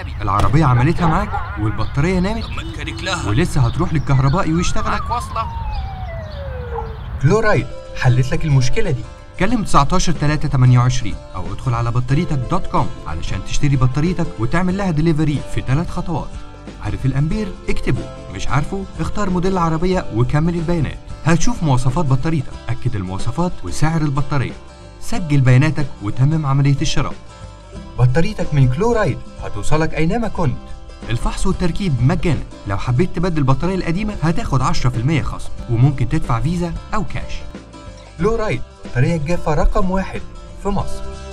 غبي العربية عملتها معاك والبطارية نامت طب ما تكارك لها ولسه هتروح للكهربائي ويشتغل معاك واصلة كلورايد حلت لك المشكلة دي كلم 19 3 28 او ادخل على بطاريتك دوت كوم علشان تشتري بطاريتك وتعمل لها دليفري في ثلاث خطوات عارف الامبير اكتبه مش عارفه اختار موديل العربية وكمل البيانات هتشوف مواصفات بطاريتك اكد المواصفات وسعر البطارية سجل بياناتك وتمم عملية الشراء بطاريتك من كلورايد هتوصلك اينما كنت الفحص والتركيب مجانا لو حبيت تبدل البطارية القديمة هتاخد 10% خصم وممكن تدفع فيزا أو كاش لورايد بطارية الجافة رقم واحد في مصر